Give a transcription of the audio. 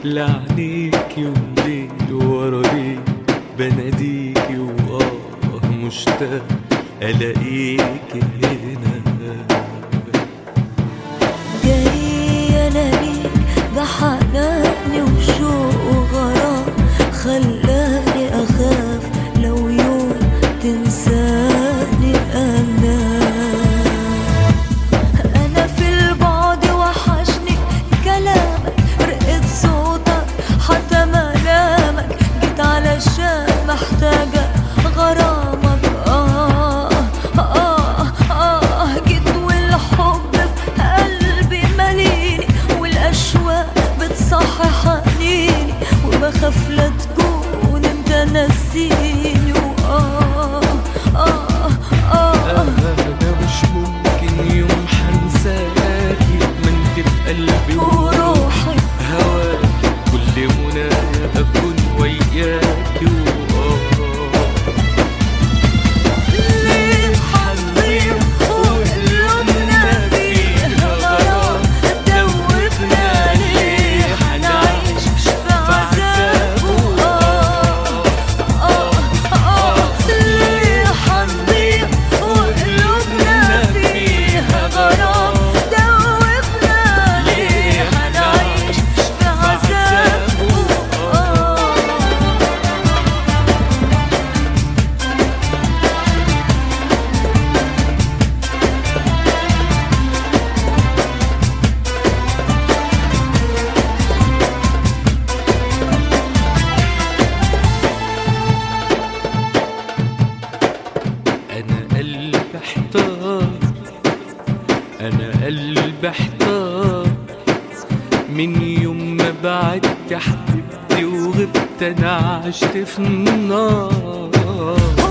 لعنيكي وليل ورا ليل بناديكي وآه مشتاق ألاقيكي هنا جاي انا ليك ده حناني وشوق وغرام خلاني اخاف لو يوم تنساني انا انا في البعد وحشني كلامك رقة صوتك حتى ملامك جيت علشان محتاجة غرامك آه آه آه جيت والحب في قلبي مليني والأشواق بتصحي حنيني وبخاف لا تكون انت نسيني وآه آه آه أنا مش ممكن يوم حنساكي ما انت في قلبي وروحي هواكي كل منايا أكون وياكي وآه ليه حنضيع وقلوبنا فيها غرام دوبنا ليه حنعيش في عذاب وآه آه آه ليه حنضيع وقلوبنا فيها غرام دوبنا ليه حنعيش في عذاب وآه أنا قلبي احتار أنا قلبي احتار من يوم ما بعدت حبيبتي وغبت أنا عشت في النار